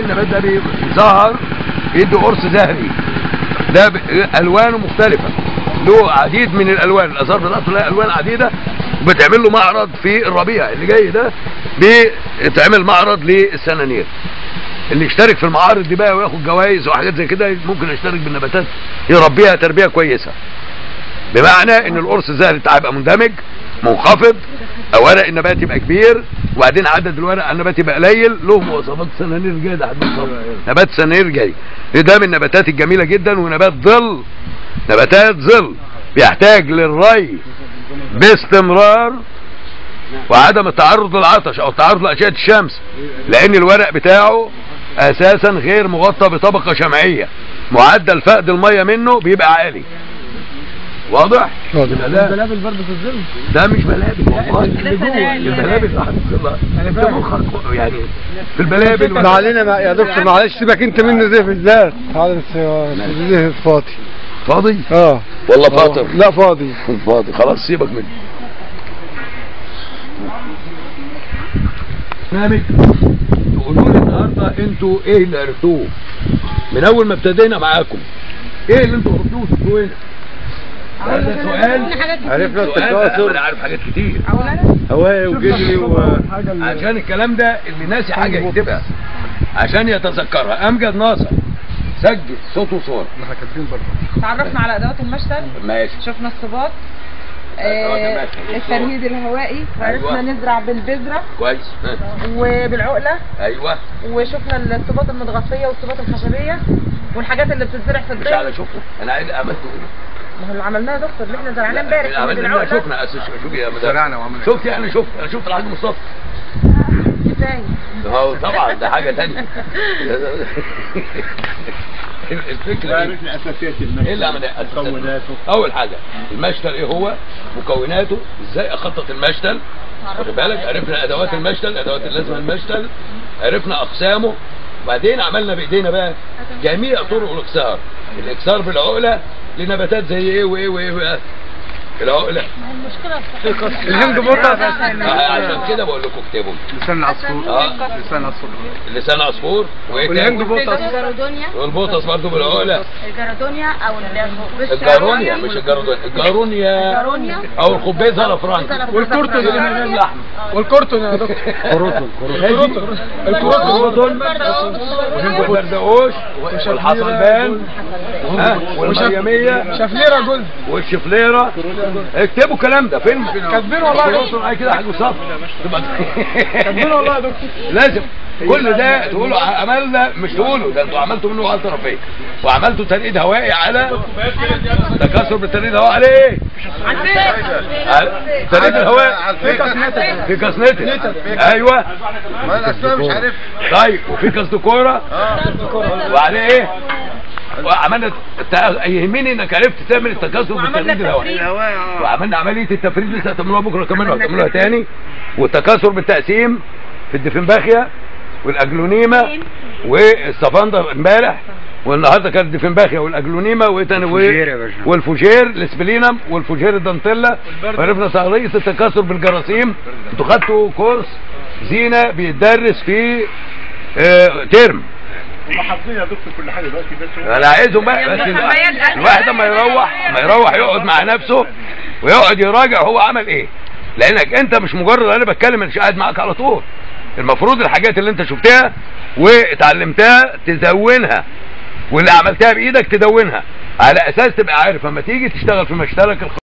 النبات ده بيظهر بيدي قرص زهري ده ب- الوانه مختلفه له عديد من الالوان الازهار بتاعته لها الوان عديده وبتعمل له معرض في الربيع اللي جاي ده بيتعمل معرض للسنانير اللي يشترك في المعارض دي بقى وياخد جوائز وحاجات زي كده ممكن يشترك بالنباتات يربيها تربيه كويسه بمعنى ان القرص الزهري بتاعه يبقى مندمج منخفض ورق النبات يبقى كبير وبعدين عدد الورق على النبات يبقى قليل له مواصفات سنانير جاي ده نبات سنانير جاي ده من النباتات الجميله جدا ونبات ظل نباتات ظل بيحتاج للري باستمرار وعدم التعرض للعطش او التعرض لاشعه الشمس لان الورق بتاعه اساسا غير مغطى بطبقه شمعيه معدل فقد الميه منه بيبقى عالي واضح؟ يبقى ده البلابل برضه في الظل ده مش بلابل والله ده سلال. البلابل واحد الصلاة. انت مخك يعني في البلابل ما علينا ما يا دكتور معلش سيبك انت منه زي بالذات هذا بس زي فاضي فاضي اه والله آه. فاطر لا فاضي فاضي خلاص سيبك منه برنامج تقولوا لي النهارده انتوا ايه اللي عرفتوه من اول ما ابتدينا معاكم ايه اللي انتوا عرفتوه شفتوه هنا ده سؤال عرفنا سؤال انا التكاثر عارف حاجات كتير هواي وجدري و عشان الكلام ده اللي ناسي حاجه يكتبها عشان يتذكرها امجد ناصر سجل صوت وصور تعرفنا على ادوات المشتل ماشي شفنا الصباط أدوات آه، المشتل. الترهيد الهوائي أيوة. وعرفنا نزرع بالبذرة كويس ها. وبالعقلة ايوه وشفنا الصباط المتغطية والصباط الخشبية والحاجات اللي بتتزرع في مش الضيق على شوفه انا عايز عملت ما هو اللي عملناه يا دكتور اللي احنا زرعناه امبارح عملت كان إننا بالعقلة شفنا أساس شوفي يا مدام زرعنا وعملنا. شفت يعني شفت انا شفت الحاج مصطفى كفاية هو طبعا ده حاجه ثانيه الفكره ايه عرفنا اساسيات المشتل ايه اللي عمل إيه؟ مكوناته اول حاجه المشتل ايه هو مكوناته ازاي اخطط المشتل واخد بالك عرفنا ادوات المشتل ادوات اللازمه المشتل عرفنا اقسامه بعدين عملنا بايدينا بقى جميع طرق الاكسار الاكسار بالعقله لنباتات زي ايه وايه وايه بقى العقله الهند بطة آه، عشان كده بقول لكم اكتبوا لسان العصفور اه لسان العصفور لسان عصفور وايه والهند تاني؟ بطة الجارودونيا والبوطس برضه بالعقله الجارودونيا او الجارونيا مش الجارودونيا الجارونيا الجارونيا او الخبيزه الافرنجي والكورتون اللي من اللحم والكورتون يا دكتور كروتون كروتون الكروتون والبردقوش والحصلبان ها والمريميه شفليرة جولد والشفليره اكتبوا الكلام ده فيلم كاتبين والله يا دكتور. معايا كده يا حاج مصطفى كاتبين والله يا دكتور لازم كل ده تقولوا عملنا مش تقولوا ده انتوا عملتوا منه غلطه طرفيه وعملتوا تنقيد هوائي على تكاثر بالتنقيد الهوائي على ايه؟ على تنقيد الهواء في كاسنتك ايوه ما الاسماء مش عارف طيب وفي كاستكوره وعليه ايه؟ وعملنا الت- يهمني انك عرفت تعمل التكاثر بالتنقيد الهوائي الهواء وعملنا عمليه التفريز لسه هتعملوها بكره كمان وهتعملوها تاني والتكاثر بالتقسيم في الدفنباخيا والاجلونيما والسفندر امبارح والنهارده كانت الدفنباخيا والاجلونيما وايه تاني و- الفوجير يا باشا. والفوجير الاسبلينم والفوجير الدانتيلا وعرفنا طريقه التكاثر بالجراثيم انتوا خدتوا كورس زينه بيتدرس في آه، ترم هم حافظين يا دكتور كل حاجه دلوقتي بس انا عايزهم بقى بس الواحد- الواحد لما يروح ما يروح يقعد مع نفسه ويقعد يراجع هو عمل ايه لانك انت مش مجرد انا بتكلم مش قاعد معاك على طول المفروض الحاجات اللي انت شفتها واتعلمتها تدونها واللي عملتها بايدك تدونها على اساس تبقى عارف اما تيجي تشتغل في مشترك الخ...